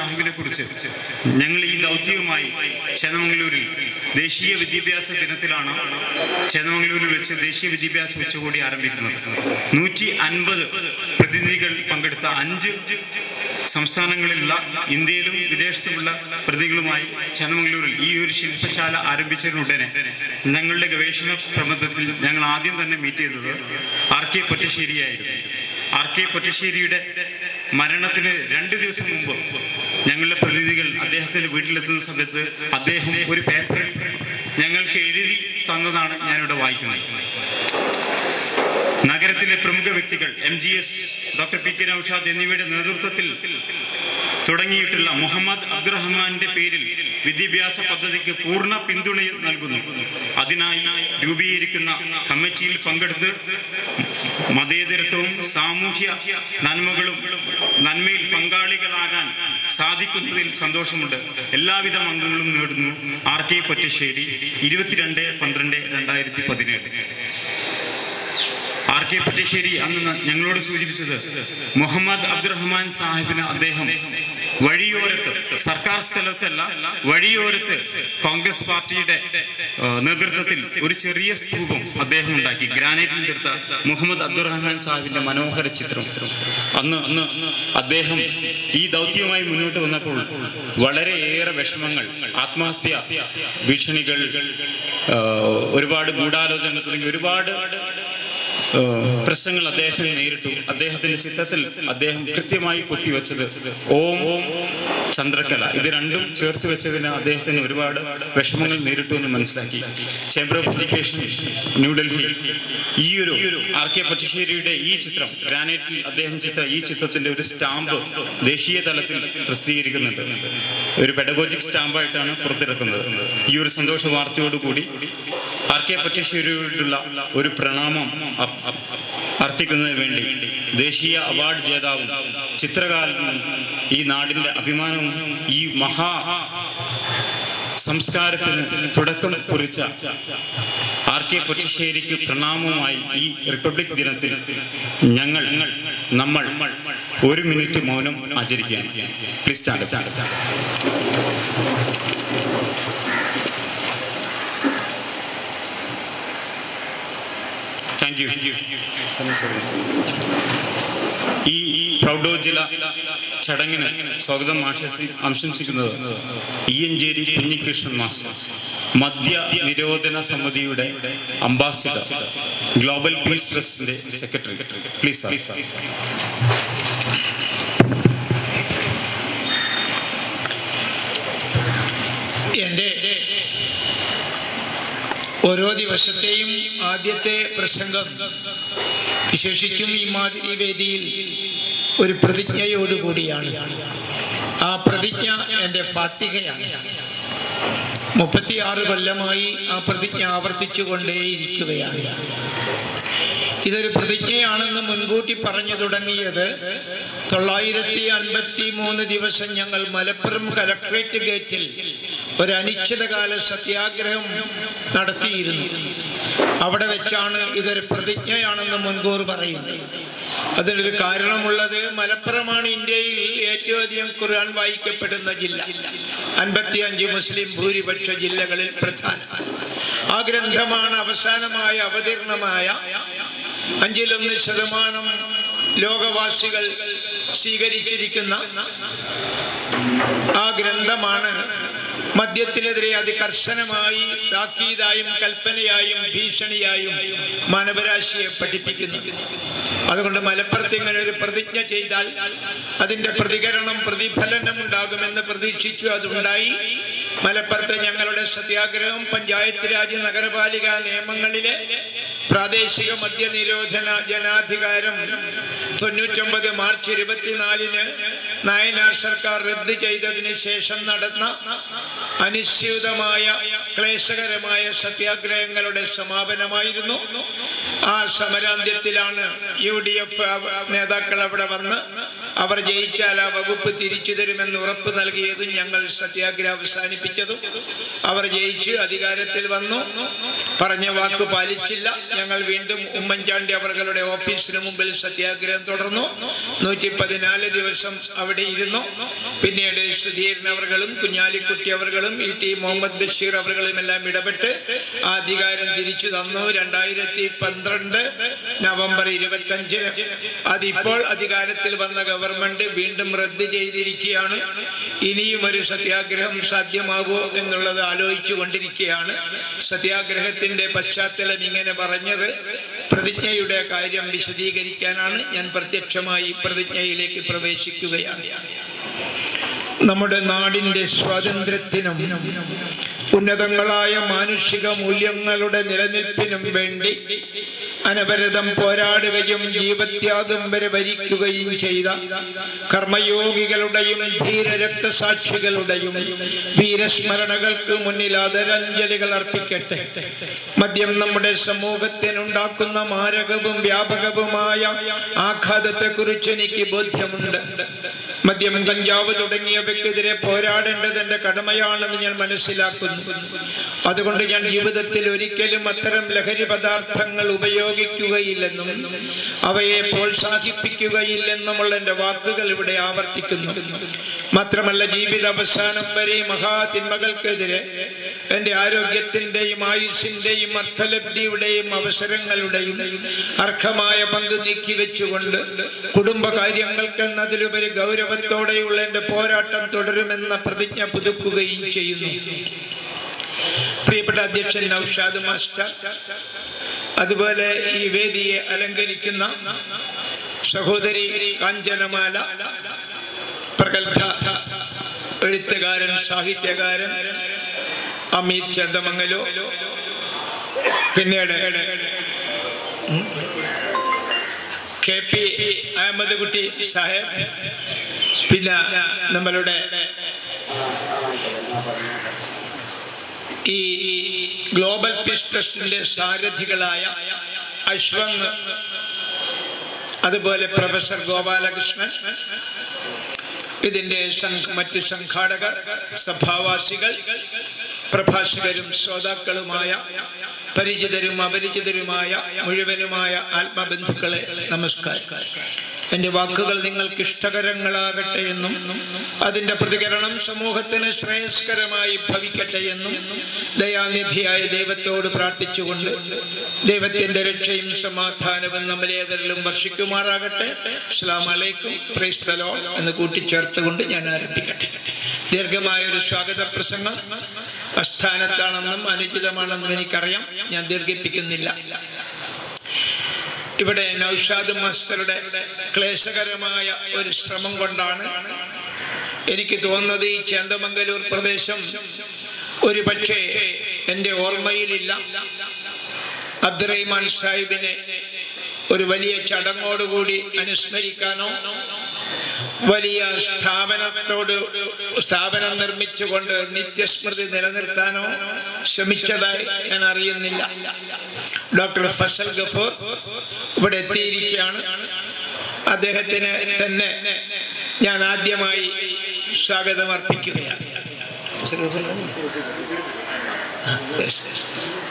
സാഹിബിനെ കുറിച്ച് ഞങ്ങൾ ഈ ദൗത്യവുമായി ചേന്നമംഗലൂരിൽ ദേശീയ വിദ്യാഭ്യാസ ദിനത്തിലാണ് ചേന്നമംഗലൂരിൽ വെച്ച് ദേശീയ വിദ്യാഭ്യാസ ഉച്ചകോടി ആരംഭിക്കുന്നത് നൂറ്റി അൻപത് പ്രതിനിധികൾ പങ്കെടുത്ത അഞ്ച് സംസ്ഥാനങ്ങളിലുള്ള ഇന്ത്യയിലും വിദേശത്തുമുള്ള പ്രതിനിധികളുമായി ചേന്നമംഗലൂരിൽ ഈ ഒരു ശില്പശാല ആരംഭിച്ചതിനുടനെ ഞങ്ങളുടെ ഗവേഷണ പ്രബന്ധത്തിൽ ഞങ്ങൾ ആദ്യം തന്നെ മീറ്റ് ചെയ്തത് ആർ കെ പൊറ്റശ്ശേരിയായിരുന്നു ആർ കെ പൊറ്റശ്ശേരിയുടെ മരണത്തിന് രണ്ട് ദിവസം മുമ്പ് ഞങ്ങളുടെ പ്രതിനിധികൾ അദ്ദേഹത്തിന്റെ വീട്ടിലെത്തുന്ന സമയത്ത് അദ്ദേഹം ഒരു പേപ്പറിൽ ഞങ്ങൾക്ക് എഴുതി തന്നതാണ് ഞാനിവിടെ വായിക്കുന്നത് നഗരത്തിലെ പ്രമുഖ വ്യക്തികൾ M G S doctor P K Noushad എന്നിവയുടെ നേതൃത്വത്തിൽ തുടങ്ങിയിട്ടുള്ള മുഹമ്മദ് അബ്ദുറഹ്മാന്റെ പേരിൽ വിദ്യാഭ്യാസ പദ്ധതിക്ക് പൂർണ്ണ പിന്തുണ നൽകുന്നു അതിനായി രൂപീകരിക്കുന്ന കമ്മിറ്റിയിൽ പങ്കെടുത്ത് മതേതരത്വവും സാമൂഹ്യ നന്മകളും നന്മയിൽ പങ്കാളികളാകാൻ സാധിക്കുന്നതിൽ സന്തോഷമുണ്ട് എല്ലാവിധ അംഗങ്ങളും നേടുന്നു ആർ കെ പൊറ്റശ്ശേരി ഇരുപത്തിരണ്ട് പന്ത്രണ്ട് രണ്ടായിരത്തി പതിനേഴ് ആർ കെ പറ്റശ്ശേരി അന്ന് ഞങ്ങളോട് സൂചിപ്പിച്ചത് മുഹമ്മദ് അബ്ദുറഹ്മാൻ സാഹിബിന് അദ്ദേഹം വഴിയോരത്ത് സർക്കാർ സ്ഥലത്തല്ല വഴിയോരത്ത് കോൺഗ്രസ് പാർട്ടിയുടെ ഏഹ്, നേതൃത്വത്തിൽ ഒരു ചെറിയ സ്തൂപം അദ്ദേഹം ഉണ്ടാക്കി ഗ്രാനൈറ്റിൽ തീർത്ത മുഹമ്മദ് അബ്ദുറഹ്മാൻ സാഹിബിന്റെ മനോഹര ചിത്രം അന്ന് അന്ന് തുടർന്ന് അദ്ദേഹം ഈ ദൗത്യവുമായി മുന്നോട്ട് വന്നപ്പോൾ വളരെയേറെ വിഷമങ്ങൾ ആത്മഹത്യ ഭീഷണികൾ ആ, ഒരുപാട് ഗൂഢാലോചന തുടങ്ങി ഒരുപാട് ആ, പ്രശ്നങ്ങൾ അദ്ദേഹത്തിന് നേരിട്ടു അദ്ദേഹത്തിന്റെ ചിത്രത്തിൽ അദ്ദേഹം കൃത്യമായി കുത്തിവെച്ചത് ഓം ചന്ദ്രകല ഇത് രണ്ടും ചേർത്ത് വെച്ചതിന് അദ്ദേഹത്തിന് ഒരുപാട് വിഷമങ്ങൾ നേരിട്ടു എന്ന് മനസ്സിലാക്കി ചേംബർ ഓഫ് എഡ്യൂക്കേഷൻ ന്യൂഡൽഹി ഈ ഒരു ആർ കെ പച്ചശ്ശേരിയുടെ ഈ ചിത്രം ഗ്രാനൈറ്റിൽ അദ്ദേഹം ചിത്ര ഈ ചിത്രത്തിന്റെ ഒരു സ്റ്റാമ്പ് ദേശീയ തലത്തിൽ പ്രസിദ്ധീകരിക്കുന്നുണ്ട് ഒരു പെഡഗോജിക് സ്റ്റാമ്പായിട്ടാണ് പുറത്തിറക്കുന്നത് ഈ ഒരു സന്തോഷ വാർത്തയോടുകൂടി ആർ കെ പച്ചശ്ശേരിയോടുള്ള ഒരു പ്രണാമം അ- അ- അർത്ഥിക്കുന്നതിന് വേണ്ടി ദേശീയ അവാർഡ് ജേതാവും ചിത്രകാരനും ഈ നാടിന്റെ അഭിമാനവും ഈ മഹാ സംസ്കാരത്തിന് തുടക്കം കുറിച്ച ആർ കെ പൊറ്റശ്ശേരിക്ക് പ്രണാമവുമായി ഈ റിപ്പബ്ലിക് ദിനത്തിൽ ഞങ്ങൾ നമ്മൾ ഒരു മിനിറ്റ് മൗനം ആചരിക്കുകയാണ് പ്ലീസ് സ്റ്റാൻഡ് താങ്ക് യു ഈ ഈ പ്രൗഢോജ്വല ചടങ്ങിന് സ്വാഗതം ആശംസി- ആശംസിക്കുന്നത് ഇ എൻ ജേരി കുഞ്ഞികൃഷ്ണൻ മാസ്റ്റർ മദ്യ നിരോധന സമിതിയുടെ അംബാസിഡർ ഗ്ലോബൽ പീസ് ട്രസ്റ്റിന്റെ സെക്രട്ടറി പ്ലീസ് സാർ എൻ്റെ ഓരോ ദിവസത്തെയും ആദ്യത്തെ പ്രസംഗം വിശേഷിച്ചും ഈ മാതിരി വേദിയിൽ ഒരു പ്രതിജ്ഞയോടുകൂടിയാണ് ആ പ്രതിജ്ഞ എൻ്റെ ഫാത്തികയാണ് മുപ്പത്തിയാറ് കൊല്ലമായി ആ പ്രതിജ്ഞ ആവർത്തിച്ചു കൊണ്ടേയിരിക്കുകയാണ് ഇതൊരു പ്രതിജ്ഞയാണെന്ന് മുൻകൂട്ടി പറഞ്ഞു തുടങ്ങിയത് തൊള്ളായിരത്തി അൻപത്തി മൂന്ന് ദിവസം ഞങ്ങൾ മലപ്പുറം കലക്ട്രേറ്റ് ഗേറ്റിൽ ഒരു അനിശ്ചിതകാല സത്യാഗ്രഹം നടത്തിയിരുന്നു അവിടെ വെച്ചാണ് ഇതൊരു പ്രതിജ്ഞയാണെന്ന് മുൻകൂർ പറയുന്നത് അതിനൊരു കാരണമുള്ളത് മലപ്പുറമാണ് ഇന്ത്യയിൽ ഏറ്റവും അധികം ഖുർആൻ വായിക്കപ്പെടുന്ന ജില്ല അൻപത്തി അഞ്ച് മുസ്ലിം ഭൂരിപക്ഷ ജില്ലകളിൽ പ്രധാനം ആ ഗ്രന്ഥമാണ് അവസാനമായ അവതീർണമായ അഞ്ചിലൊന്ന് ശതമാനം ലോകവാസികൾ സ്വീകരിച്ചിരിക്കുന്ന ആ ഗ്രന്ഥമാണ് മദ്യത്തിനെതിരെ അതികർശനമായി താക്കീതായും കൽപ്പനയായും ഭീഷണിയായും മാനവരാശിയെ പഠിപ്പിക്കുന്നത് അതുകൊണ്ട് മലപ്പുറത്ത് ഇങ്ങനെ ഒരു പ്രതിജ്ഞ ചെയ്താൽ അതിന്റെ പ്രതികരണം പ്രതിഫലനം ഉണ്ടാകുമെന്ന് പ്രതീക്ഷിച്ചു അതുണ്ടായി മലപ്പുറത്ത് ഞങ്ങളുടെ സത്യാഗ്രഹം പഞ്ചായത്ത് രാജ് നഗരപാലിക നിയമങ്ങളിലെ പ്രാദേശിക മദ്യനിരോധന ജനാധികാരം തൊണ്ണൂറ്റൊമ്പത് മാർച്ച് ഇരുപത്തിനാലിന് നായനാർ സർക്കാർ റദ്ദ് ചെയ്തതിന് ശേഷം നടന്ന അനിശ്ചിതമായ ക്ലേശകരമായ സത്യാഗ്രഹങ്ങളുടെ സമാപനമായിരുന്നു ആ സമരാന്ത്യത്തിലാണ് യു ഡി എഫ് നേതാക്കൾ അവിടെ വന്ന് അവർ ജയിച്ചാൽ ആ വകുപ്പ് തിരിച്ചു തരുമെന്ന് ഉറപ്പ് നൽകിയതും ഞങ്ങൾ സത്യാഗ്രഹം അവസാനിപ്പിച്ചതും അവർ ജയിച്ച് അധികാരത്തിൽ വന്നു പറഞ്ഞ വാക്ക് പാലിച്ചില്ല ഞങ്ങൾ വീണ്ടും ഉമ്മൻചാണ്ടി അവர்களுടെ ഓഫീസിന് മുമ്പിൽ സത്യാഗ്രഹം തുടർന്നു നൂറ്റി പതിനാല് ദിവസം അവിടെ ഇരുന്നു പിന്നീട് സുധീരൻ അവർകളും കുഞ്ഞാലിക്കുട്ടി അവർകളും ഇ ടി മുഹമ്മദ് ബഷീർ അവർകളും എല്ലാം ഇടപെട്ട് ആ അധികാരം തിരിച്ചു തന്നു രണ്ടായിരത്തി പന്ത്രണ്ട് നവംബർ ഇരുപത്തി അഞ്ചിന് അതിപ്പോൾ അധികാരത്തിൽ വന്ന ഗവൺമെന്റ് വീണ്ടും റദ്ദ് ചെയ്തിരിക്കുകയാണ് ഇനിയും ഒരു സത്യാഗ്രഹം സാധ്യമാകുമോ എന്നുള്ളത് ആലോചിച്ചു കൊണ്ടിരിക്കുകയാണ് സത്യാഗ്രഹത്തിന്റെ പശ്ചാത്തലം ഇങ്ങനെ പറഞ്ഞത് പ്രതിജ്ഞയുടെ കാര്യം വിശദീകരിക്കാനാണ് ഞാൻ പ്രത്യക്ഷമായി പ്രതിജ്ഞയിലേക്ക് പ്രവേശിക്കുകയാണ് നമ്മുടെ നാടിന്റെ സ്വാതന്ത്ര്യത്തിനും ഉന്നതങ്ങളായ മാനുഷിക മൂല്യങ്ങളുടെ നിലനിൽപ്പിനും വേണ്ടി അനവരതം പോരാടുകയും ജീവത്യാഗം വരെ ഭരിക്കുകയും ചെയ്ത കർമ്മയോഗികളുടെയും ധീരരക്തസാക്ഷികളുടെയും വീരസ്മരണകൾക്ക് മുന്നിൽ ആദരാഞ്ജലികൾ അർപ്പിക്കട്ടെ മദ്യം നമ്മുടെ സമൂഹത്തിനുണ്ടാക്കുന്ന മാരകവും വ്യാപകവുമായ ആഘാതത്തെക്കുറിച്ച് എനിക്ക് ബോധ്യമുണ്ട് മദ്യം കഞ്ചാവ് തുടങ്ങിയവയ്ക്കെതിരെ പോരാടേണ്ടത് എന്റെ കടമയാണെന്ന് ഞാൻ മനസ്സിലാക്കുന്നു അതുകൊണ്ട് ഞാൻ ജീവിതത്തിൽ ഒരിക്കലും അത്തരം ലഹരി പദാർത്ഥങ്ങൾ ഉപയോഗിക്കുകയില്ലെന്നും അവയെ പ്രോത്സാഹിപ്പിക്കുകയില്ലെന്നുമുള്ള എന്റെ വാക്കുകൾ ഇവിടെ ആവർത്തിക്കുന്നു മാത്രമല്ല ജീവിത അവസാനം വരെ മഹാതിന്മകൾക്കെതിരെ എന്റെ ആരോഗ്യത്തിന്റെയും ആയുഷിന്റെയും അർത്ഥലബ്ധിയുടെയും അവസരങ്ങളുടെയും അർഹമായ പങ്ക് നീക്കിവെച്ചുകൊണ്ട് കുടുംബകാര്യങ്ങൾക്കെന്നതിലുപരി ഗൗരവത്തോടെയുള്ള എന്റെ പോരാട്ടം തുടരുമെന്ന പ്രതിജ്ഞ പുതുക്കുകയും ചെയ്യുന്നു പ്രിയപ്പെട്ട അധ്യക്ഷൻ നൌഷാദ് മാസ്റ്റർ അതുപോലെ ഈ വേദിയെ അലങ്കരിക്കുന്ന സഹോദരി കാഞ്ചനമാല പ്രഗത്ഭ എഴുത്തുകാരൻ സാഹിത്യകാരൻ അമിത് ചന്ദമംഗലോ പിന്നീട് കെ പി അഹമ്മദ് കുട്ടി സാഹേബ് പിന്നെ നമ്മളുടെ ഈ ഗ്ലോബൽ പീസ് ട്രസ്റ്റിന്റെ സാരഥികളായ അശ്വങ് അതുപോലെ പ്രൊഫസർ ഗോപാലകൃഷ്ണൻ ഇതിന്റെ സംഘ- മറ്റ് സംഘാടകർ സഭാവാസികൾ പ്രഭാഷകരും ശ്രോതാക്കളുമായ പരിചിതരും അപരിചിതരുമായ മുഴുവനുമായ ആത്മബന്ധുക്കളെ നമസ്കാരം എന്റെ വാക്കുകൾ നിങ്ങൾക്ക് ഇഷ്ടകരങ്ങളാകട്ടെ എന്നും അതിന്റെ പ്രതികരണം സമൂഹത്തിന് ശ്രേയസ്കരമായി ഭവിക്കട്ടെ എന്നും ദയാനിധിയായ ദൈവത്തോട് പ്രാർത്ഥിച്ചുകൊണ്ട് ദൈവത്തിന്റെ രക്ഷയും സമാധാനവും നമ്മളേവരിലും വർഷിക്കുമാറാകട്ടെ അസ്സാം അലൈക്കും പ്രൈസ്തലോ എന്ന് കൂട്ടിച്ചേർത്തുകൊണ്ട് ഞാൻ ആരംഭിക്കട്ടെ ദീർഘമായ ഒരു സ്വാഗത പ്രസംഗം അസ്ഥാനത്താണെന്നും അനുചിതമാണെന്നും എനിക്കറിയാം ഞാൻ ദീർഘിപ്പിക്കുന്നില്ല ഇവിടെ നൌഷാദ് മാസ്റ്ററുടെ ക്ലേശകരമായ ഒരു ശ്രമം കൊണ്ടാണ് എനിക്ക് തോന്നുന്നത് ഈ ചേന്ദമംഗലൂർ പ്രദേശം ഒരു പക്ഷേ എൻ്റെ ഓർമ്മയിലില്ല അബ്ദുറഹിമാൻ സാഹിബിനെ ഒരു വലിയ ചടങ്ങോടുകൂടി അനുസ്മരിക്കാനോ വലിയ സ്ഥാപനത്തോട് സ്ഥാപനം നിർമ്മിച്ചുകൊണ്ട് നിത്യസ്മൃതി നിലനിർത്താനോ ശ്രമിച്ചതായി ഞാൻ അറിയുന്നില്ല ഡോക്ടർ ഫസൽ ഗഫൂർ ഇവിടെ എത്തിയിരിക്കുകയാണ് അദ്ദേഹത്തിന് തന്നെ ഞാൻ ആദ്യമായി സ്വാഗതം അർപ്പിക്കുകയാണ് ആ, yes, yes.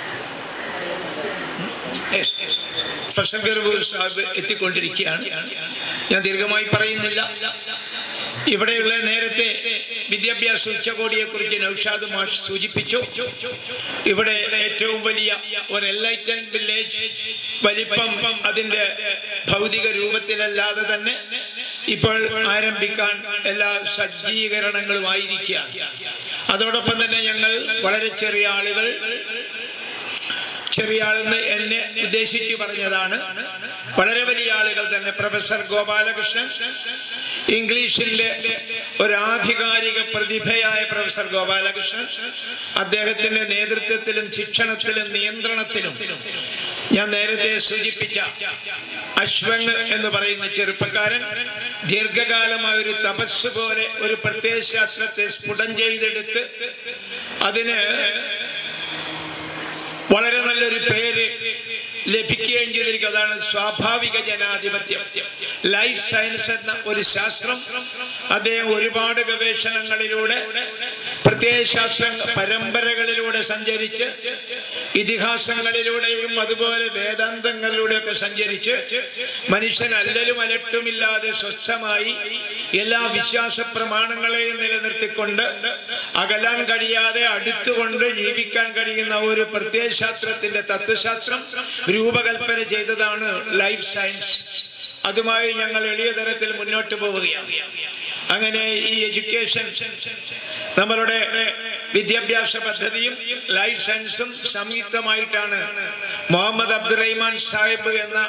Yes, yes. Fasal ഗർബൂർ Sahib എത്തിക്കൊണ്ടിരിക്കുകയാണ് ഞാൻ ദീർഘമായി പറയുന്നില്ല ഇവിടെയുള്ള നേരത്തെ വിദ്യാഭ്യാസ ഉച്ചകോടിയെ കുറിച്ച് നൌഷാദ് മാഷ് സൂചിപ്പിച്ചു ഇവിടെ ഏറ്റവും വലിയ ഒരു എൻലൈറ്റൻ വില്ലേജ് വലിപ്പം അതിന്റെ ഭൗതിക രൂപത്തിലല്ലാതെ തന്നെ ഇപ്പോൾ ആരംഭിക്കാൻ എല്ലാ സജ്ജീകരണങ്ങളും ആയിരിക്കുകയാണ് അതോടൊപ്പം തന്നെ ഞങ്ങൾ വളരെ ചെറിയ ആളുകൾ ചെറിയ ആളെന്ന് എന്നെ ഉദ്ദേശിച്ച് പറഞ്ഞതാണ് വളരെ വലിയ ആളുകൾ തന്നെ പ്രൊഫസർ ഗോപാലകൃഷ്ണൻ ഇംഗ്ലീഷിന്റെ ഒരു ആധികാരിക പ്രതിഭയായ പ്രൊഫസർ ഗോപാലകൃഷ്ണൻ അദ്ദേഹത്തിന്റെ നേതൃത്വത്തിലും ശിക്ഷണത്തിലും നിയന്ത്രണത്തിലും ഞാൻ നേരത്തെ സൂചിപ്പിച്ച അശ്വങ് എന്ന് പറയുന്ന ചെറുപ്പക്കാരൻ ദീർഘകാലമായ ഒരു തപസ് പോലെ ഒരു പ്രത്യയശാസ്ത്രത്തെ സ്ഫുടം ചെയ്തെടുത്ത് അതിന് വളരെ നല്ലൊരു പേര് ലഭിക്കുകയും ചെയ്തിരിക്കും അതാണ് സ്വാഭാവിക ജനാധിപത്യം ലൈഫ് സയൻസ് എന്ന ഒരു ശാസ്ത്രം അദ്ദേഹം ഒരുപാട് ഗവേഷണങ്ങളിലൂടെ പ്രത്യയശാസ്ത്ര പരമ്പരകളിലൂടെ സഞ്ചരിച്ച് ഇതിഹാസങ്ങളിലൂടെയും അതുപോലെ വേദാന്തങ്ങളിലൂടെയൊക്കെ സഞ്ചരിച്ച് മനുഷ്യൻ അല്ലലും അലട്ടുമില്ലാതെ സ്വസ്ഥമായി എല്ലാ വിശ്വാസ പ്രമാണങ്ങളെയും നിലനിർത്തിക്കൊണ്ട് അകലാൻ കഴിയാതെ അടുത്തുകൊണ്ട് ജീവിക്കാൻ കഴിയുന്ന ഒരു പ്രത്യയശാസ്ത്രത്തിന്റെ തത്വശാസ്ത്രം രൂപകൽപ്പന ചെയ്തതാണ് ലൈഫ് സയൻസ് അതുമായി ഞങ്ങൾ എളിയ തരത്തിൽ മുന്നോട്ട് പോവുകയാണ് അങ്ങനെ ഈ എഡ്യൂക്കേഷൻ നമ്മളുടെ വിദ്യാഭ്യാസ പദ്ധതിയും ലൈഫ് സയൻസും സംയുക്തമായിട്ടാണ് മുഹമ്മദ് അബ്ദുറഹിമാൻ സാഹിബ് എന്ന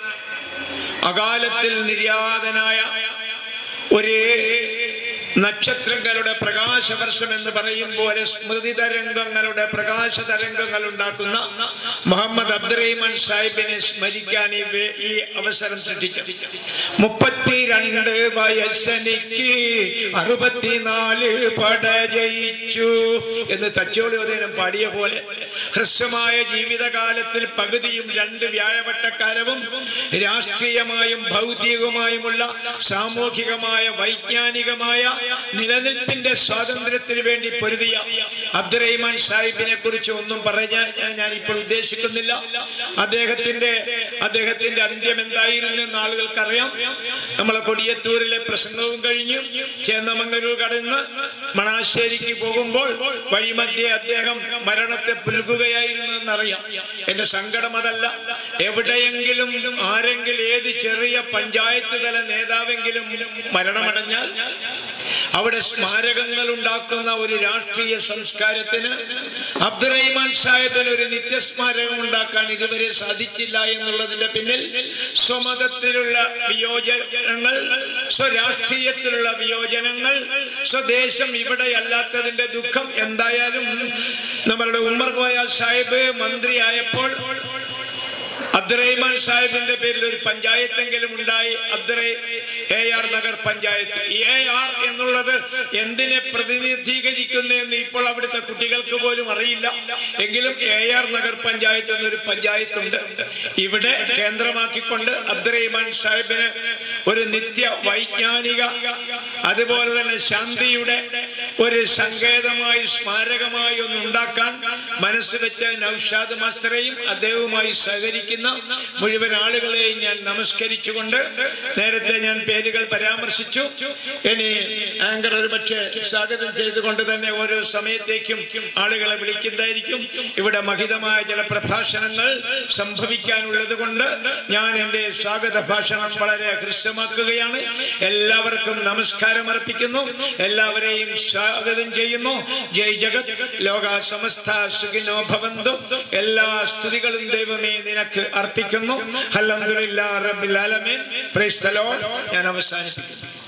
അകാലത്തിൽ നിര്യാതനായ ഒരു നക്ഷത്രങ്ങളുടെ പ്രകാശവർഷം എന്ന് പറയും പോലെ സ്മൃതി തരംഗങ്ങളുടെ പ്രകാശ തരംഗങ്ങൾ ഉണ്ടാക്കുന്ന മുഹമ്മദ് അബ്ദുറഹിമാൻ സാഹിബിനെ സ്മരിക്കാൻ ഈ വേ- ഈ അവസരം സൃഷ്ടിച്ചു മുപ്പത്തിരണ്ട് വയസ്സനിക്ക് അറുപത്തിനാല് പട ജയിച്ചു എന്ന് തച്ചോളി ഉദയനം പാടിയ പോലെ ഹ്രസ്വമായ ജീവിതകാലത്തിൽ പകുതിയും രണ്ട് വ്യാഴവട്ടക്കാലവും രാഷ്ട്രീയമായും ഭൗതികമായുമുള്ള സാമൂഹികമായ വൈജ്ഞാനികമായ നിലനിൽപ്പിന്റെ സ്വാതന്ത്ര്യത്തിന് വേണ്ടി പൊരുതിയ അബ്ദുറഹിമാൻ സാഹിബിനെ കുറിച്ച് ഒന്നും പറഞ്ഞാൽ ഞാൻ- ഞാൻ ഇപ്പോൾ ഉദ്ദേശിക്കുന്നില്ല അദ്ദേഹത്തിന്റെ അദ്ദേഹത്തിന്റെ അന്ത്യം എന്തായിരുന്നു എന്ന് ആളുകൾക്കറിയാം നമ്മളെ കൊടിയത്തൂരിലെ പ്രസംഗവും കഴിഞ്ഞു ചേന്നമംഗലൂർ കടന്ന് മണാശ്ശേരിക്ക് പോകുമ്പോൾ വഴിമധ്യേ അദ്ദേഹം മരണത്തെ പുൽകുകയായിരുന്നു എന്നറിയാം എന്റെ സങ്കടം അതല്ല എവിടെയെങ്കിലും ആരെങ്കിലും ഏത് ചെറിയ പഞ്ചായത്ത് തല നേതാവെങ്കിലും മരണമടഞ്ഞാൽ അവിടെ സ്മാരകങ്ങൾ ഉണ്ടാക്കുന്ന ഒരു രാഷ്ട്രീയ സംസ്കാരത്തിന് അബ്ദുറഹിമാൻ സാഹിബിന് ഒരു നിത്യസ്മാരകം ഉണ്ടാക്കാൻ ഇതുവരെ സാധിച്ചില്ല എന്നുള്ളതിന്റെ പിന്നിൽ സ്വമതത്തിലുള്ള വിയോജനങ്ങൾ സ്വരാഷ്ട്രീയത്തിലുള്ള വിയോജനങ്ങൾ സ്വദേശം ഇവിടെയല്ലാത്തതിന്റെ ദുഃഖം എന്തായാലും നമ്മളുടെ ഉമ്മർ കോയ സാഹിബ് മന്ത്രിയായപ്പോൾ അബ്ദുറഹിമാൻ സാഹിബിന്റെ പേരിൽ ഒരു പഞ്ചായത്തെങ്കിലും ഉണ്ടായി അബ്ദുറ A R Nagar panchayat A R എന്നുള്ളത് എന്തിനെ പ്രതിനിധീകരിക്കുന്നു എന്ന് ഇപ്പോൾ അവിടുത്തെ കുട്ടികൾക്ക് പോലും അറിയില്ല എങ്കിലും എ ആർ നഗർ പഞ്ചായത്ത് എന്നൊരു പഞ്ചായത്തുണ്ട് ഇവിടെ കേന്ദ്രമാക്കിക്കൊണ്ട് അബ്ദുറഹിമാൻ സാഹിബിന് ഒരു നിത്യ വൈജ്ഞാനിക അതുപോലെ തന്നെ ശാന്തിയുടെ ഒരു സങ്കേതമായി സ്മാരകമായി ഒന്ന് ഉണ്ടാക്കാൻ മനസ്സ് വെച്ച നൌഷാദ് മാസ്റ്ററെയും അദ്ദേഹവുമായി സഹകരിക്കുന്ന മുഴുവൻ ആളുകളെയും ഞാൻ നമസ്കരിച്ചുകൊണ്ട് നേരത്തെ ഞാൻ പേരുകൾ പരാമർശിച്ചു ഇനി ആങ്കർ ഒരു പക്ഷേ സ്വാഗതം ചെയ്തുകൊണ്ട് തന്നെ ഓരോ സമയത്തേക്കും ആളുകളെ വിളിക്കുന്നതായിരിക്കും ഇവിടെ മഹിതമായ ചില പ്രഭാഷണങ്ങൾ സംഭവിക്കാനുള്ളത് കൊണ്ട് ഞാൻ എൻ്റെ സ്വാഗത ഭാഷണം വളരെ ഹൃസ്വമാക്കുകയാണ് എല്ലാവർക്കും നമസ്കാരം അർപ്പിക്കുന്നു എല്ലാവരെയും സ്വാഗതം ചെയ്യുന്നു ജയ് ജഗത് ലോക സമസ്ത സുഖിനോ ഭവന്തു എല്ലാ സ്തുതികളും ദൈവമേ നിനക്ക് അർപ്പിക്കുന്നു അൽഹംദുലില്ലാ റബ്ബിൽ ആലമീൻ പ്രൈസ് ദി ലോർഡ് ഞാൻ അവസാനിപ്പിക്കുന്നു